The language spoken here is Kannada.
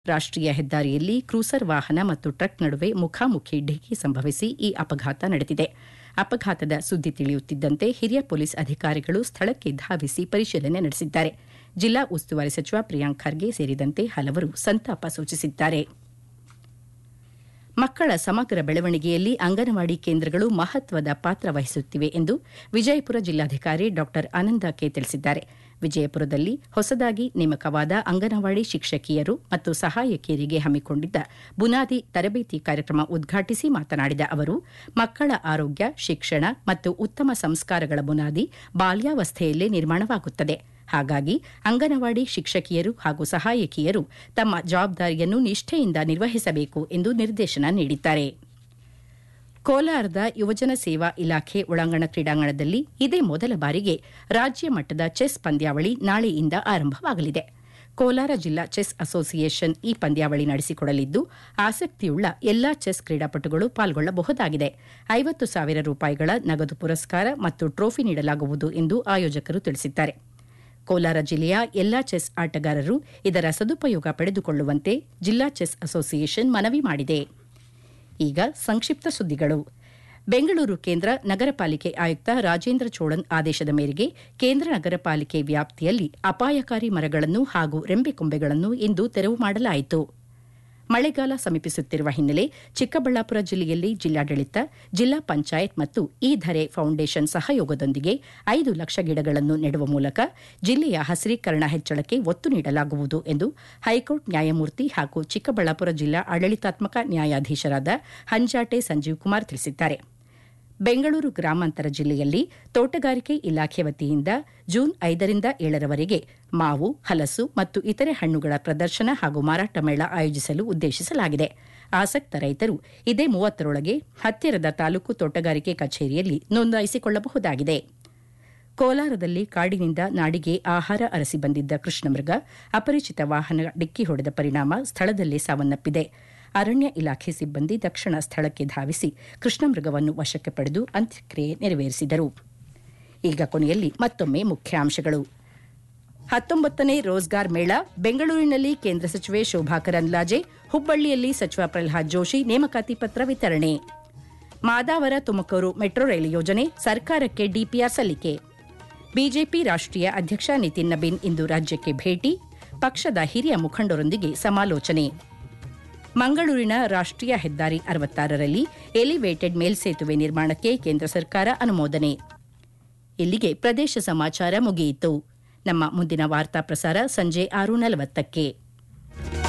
ರಾಷ್ಟೀಯ ಹೆದ್ದಾರಿಯಲ್ಲಿ ಕ್ರೂಸರ್ ವಾಹನ ಮತ್ತು ಟ್ರಕ್ ನಡುವೆ ಮುಖಾಮುಖಿ ಡಿಕ್ಕಿ ಸಂಭವಿಸಿ ಈ ಅಪಘಾತ ನಡೆದಿದೆ ಅಪಘಾತದ ಸುದ್ದಿ ತಿಳಿಯುತ್ತಿದ್ದಂತೆ ಹಿರಿಯ ಪೊಲೀಸ್ ಅಧಿಕಾರಿಗಳು ಸ್ಥಳಕ್ಕೆ ಧಾವಿಸಿ ಪರಿಶೀಲನೆ ನಡೆಸಿದ್ದಾರೆ ಜಿಲ್ಲಾ ಉಸ್ತುವಾರಿ ಸಚಿವ ಪ್ರಿಯಾಂಕ್ ಖರ್ಗೆ ಸೇರಿದಂತೆ ಹಲವರು ಸಂತಾಪ ಸೂಚಿಸಿದ್ದಾರೆ ಮಕ್ಕಳ ಸಮಗ್ರ ಬೆಳವಣಿಗೆಯಲ್ಲಿ ಅಂಗನವಾಡಿ ಕೇಂದ್ರಗಳು ಮಹತ್ವದ ಪಾತ್ರ ವಹಿಸುತ್ತಿವೆ ಎಂದು ವಿಜಯಪುರ ಜಿಲ್ಲಾಧಿಕಾರಿ ಡಾ ಆನಂದ ಕೆ ತಿಳಿಸಿದ್ದಾರೆ ವಿಜಯಪುರದಲ್ಲಿ ಹೊಸದಾಗಿ ನೇಮಕವಾದ ಅಂಗನವಾಡಿ ಶಿಕ್ಷಕಿಯರು ಮತ್ತು ಸಹಾಯಕಿಯರಿಗೆ ಹಮ್ಮಿಕೊಂಡಿದ್ದ ಬುನಾದಿ ತರಬೇತಿ ಕಾರ್ಯಕ್ರಮ ಉದ್ಘಾಟಿಸಿ ಮಾತನಾಡಿದ ಅವರು ಮಕ್ಕಳ ಆರೋಗ್ಯ ಶಿಕ್ಷಣ ಮತ್ತು ಉತ್ತಮ ಸಂಸ್ಕಾರಗಳ ಬುನಾದಿ ಬಾಲ್ಯಾವಸ್ಥೆಯಲ್ಲೇ ನಿರ್ಮಾಣವಾಗುತ್ತದೆ ಹಾಗಾಗಿ ಅಂಗನವಾಡಿ ಶಿಕ್ಷಕಿಯರು ಹಾಗೂ ಸಹಾಯಕಿಯರು ತಮ್ಮ ಜವಾಬ್ದಾರಿಯನ್ನು ನಿಷ್ಠೆಯಿಂದ ನಿರ್ವಹಿಸಬೇಕು ಎಂದು ನಿರ್ದೇಶನ ನೀಡಿದ್ದಾರೆ ಕೋಲಾರದ ಯುವಜನ ಸೇವಾ ಇಲಾಖೆ ಒಳಾಂಗಣ ಕ್ರೀಡಾಂಗಣದಲ್ಲಿ ಇದೇ ಮೊದಲ ಬಾರಿಗೆ ರಾಜ್ಯ ಮಟ್ಟದ ಚೆಸ್ ಪಂದ್ಯಾವಳಿ ನಾಳೆಯಿಂದ ಆರಂಭವಾಗಲಿದೆ ಕೋಲಾರ ಜಿಲ್ಲಾ ಚೆಸ್ ಅಸೋಸಿಯೇಷನ್ ಈ ಪಂದ್ಯಾವಳಿ ನಡೆಸಿಕೊಡಲಿದ್ದು ಆಸಕ್ತಿಯುಳ್ಳ ಎಲ್ಲಾ ಚೆಸ್ ಕ್ರೀಡಾಪಟುಗಳು ಪಾಲ್ಗೊಳ್ಳಬಹುದಾಗಿದೆ ಐವತ್ತು ಸಾವಿರ ರೂಪಾಯಿಗಳ ನಗದು ಪುರಸ್ಕಾರ ಮತ್ತು ಟ್ರೋಫಿ ನೀಡಲಾಗುವುದು ಎಂದು ಆಯೋಜಕರು ತಿಳಿಸಿದ್ದಾರೆ ಕೋಲಾರ ಜಿಲ್ಲೆಯ ಎಲ್ಲಾ ಚೆಸ್ ಆಟಗಾರರು ಇದರ ಸದುಪಯೋಗ ಪಡೆದುಕೊಳ್ಳುವಂತೆ ಜಿಲ್ಲಾ ಚೆಸ್ ಅಸೋಸಿಯೇಷನ್ ಮನವಿ ಮಾಡಿದೆ ಈಗ ಸಂಕ್ಷಿಪ್ತ ಸುದ್ದಿಗಳು ಬೆಂಗಳೂರು ಕೇಂದ್ರ ನಗರ ಪಾಲಿಕೆ ಆಯುಕ್ತ ರಾಜೇಂದ್ರ ಚೋಳನ್ ಆದೇಶದ ಮೇರೆಗೆ ಕೇಂದ್ರ ನಗರ ಪಾಲಿಕೆ ವ್ಯಾಪ್ತಿಯಲ್ಲಿ ಅಪಾಯಕಾರಿ ಮರಗಳನ್ನು ಹಾಗೂ ರೆಂಬೆಕೊಂಬೆಗಳನ್ನು ಇಂದು ತೆರವು ಮಾಡಲಾಯಿತು ಮಳೆಗಾಲ ಸಮೀಪಿಸುತ್ತಿರುವ ಹಿನ್ನೆಲೆ ಚಿಕ್ಕಬಳ್ಳಾಪುರ ಜಿಲ್ಲೆಯಲ್ಲಿ ಜಿಲ್ಲಾಡಳಿತ ಜಿಲ್ಲಾ ಪಂಚಾಯತ್ ಮತ್ತು ಈ ಧರೆ ಫೌಂಡೇಶನ್ ಸಹಯೋಗದೊಂದಿಗೆ ಐದು ಲಕ್ಷ ಗಿಡಗಳನ್ನು ನೆಡುವ ಮೂಲಕ ಜಿಲ್ಲೆಯ ಹಸಿರೀಕರಣ ಹೆಚ್ಚಳಕ್ಕೆ ಒತ್ತು ನೀಡಲಾಗುವುದು ಎಂದು ಹೈಕೋರ್ಟ್ ನ್ಯಾಯಮೂರ್ತಿ ಹಾಗೂ ಚಿಕ್ಕಬಳ್ಳಾಪುರ ಜಿಲ್ಲಾ ಆಡಳಿತಾತ್ಮಕ ನ್ಯಾಯಾಧೀಶರಾದ ಹಂಜಾಟೆ ಸಂಜೀವ್ ಕುಮಾರ್ ತಿಳಿಸಿದ್ದಾರೆ ಬೆಂಗಳೂರು ಗ್ರಾಮಾಂತರ ಜಿಲ್ಲೆಯಲ್ಲಿ ತೋಟಗಾರಿಕೆ ಇಲಾಖೆ ವತಿಯಿಂದ ಜೂನ್ ಐದರಿಂದ ಏಳರವರೆಗೆ ಮಾವು ಹಲಸು ಮತ್ತು ಇತರೆ ಹಣ್ಣುಗಳ ಪ್ರದರ್ಶನ ಹಾಗೂ ಮಾರಾಟ ಮೇಳ ಆಯೋಜಿಸಲು ಉದ್ದೇಶಿಸಲಾಗಿದೆ ಆಸಕ್ತ ರೈತರು ಇದೇ ಮೂವತ್ತರೊಳಗೆ ಹತ್ತಿರದ ತಾಲೂಕು ತೋಟಗಾರಿಕೆ ಕಚೇರಿಯಲ್ಲಿ ನೋಂದಾಯಿಸಿಕೊಳ್ಳಬಹುದಾಗಿದೆ ಕೋಲಾರದಲ್ಲಿ ಕಾಡಿನಿಂದ ನಾಡಿಗೆ ಆಹಾರ ಅರಸಿ ಬಂದಿದ್ದ ಕೃಷ್ಣಮೃಗ ಅಪರಿಚಿತ ವಾಹನ ಡಿಕ್ಕಿ ಹೊಡೆದ ಪರಿಣಾಮ ಸ್ಥಳದಲ್ಲೇ ಸಾವನ್ನಪ್ಪಿದೆ ಅರಣ್ಯ ಇಲಾಖೆ ಸಿಬ್ಬಂದಿ ತಕ್ಷಣ ಸ್ಥಳಕ್ಕೆ ಧಾವಿಸಿ ಕೃಷ್ಣಮೃಗವನ್ನು ವಶಕ್ಕೆ ಪಡೆದು ಅಂತ್ಯಕ್ರಿಯೆ ನೆರವೇರಿಸಿದರು ಈಗ ಕೊನೆಯಲ್ಲಿ ಮತ್ತೊಮ್ಮೆ ಮುಖ್ಯಾಂಶಗಳು ಹತ್ತೊಂಬತ್ತನೇ ರೋಜ್ಗಾರ್ ಮೇಳ ಬೆಂಗಳೂರಿನಲ್ಲಿ ಕೇಂದ್ರ ಸಚಿವೆ ಶೋಭಾ ಕರಂದ್ಲಾಜೆ ಹುಬ್ಬಳ್ಳಿಯಲ್ಲಿ ಸಚಿವ ಪ್ರಲ್ಹಾದ್ ಜೋಶಿ ನೇಮಕಾತಿ ಪತ್ರ ವಿತರಣೆ ಮಾದಾವರ ತುಮಕೂರು ಮೆಟ್ರೋ ರೈಲು ಯೋಜನೆ ಸರ್ಕಾರಕ್ಕೆ ಡಿಪಿಆರ್ ಸಲ್ಲಿಕೆ ಬಿಜೆಪಿ ರಾಷ್ಟೀಯ ಅಧ್ಯಕ್ಷ ನಿತಿನ್ ನಬೀನ್ ಇಂದು ರಾಜ್ಯಕ್ಕೆ ಭೇಟಿ ಪಕ್ಷದ ಹಿರಿಯ ಮುಖಂಡರೊಂದಿಗೆ ಸಮಾಲೋಚನೆ ಮಂಗಳೂರಿನ ರಾಷ್ಟೀಯ ಹೆದ್ದಾರಿ ಅರವತ್ತಾರರಲ್ಲಿ ಎಲಿವೇಟೆಡ್ ಮೇಲ್ಸೇತುವೆ ನಿರ್ಮಾಣಕ್ಕೆ ಕೇಂದ್ರ ಸರ್ಕಾರ ಅನುಮೋದನೆ ಇಲ್ಲಿಗೆ ಪ್ರದೇಶ ಸಮಾಚಾರ ಮುಗಿಯಿತು ನಮ್ಮ ಮುಂದಿನ ವಾರ್ತಾ ಪ್ರಸಾರ ಸಂಜೆ ಆರು ನಲವತ್ತಕ್ಕೆ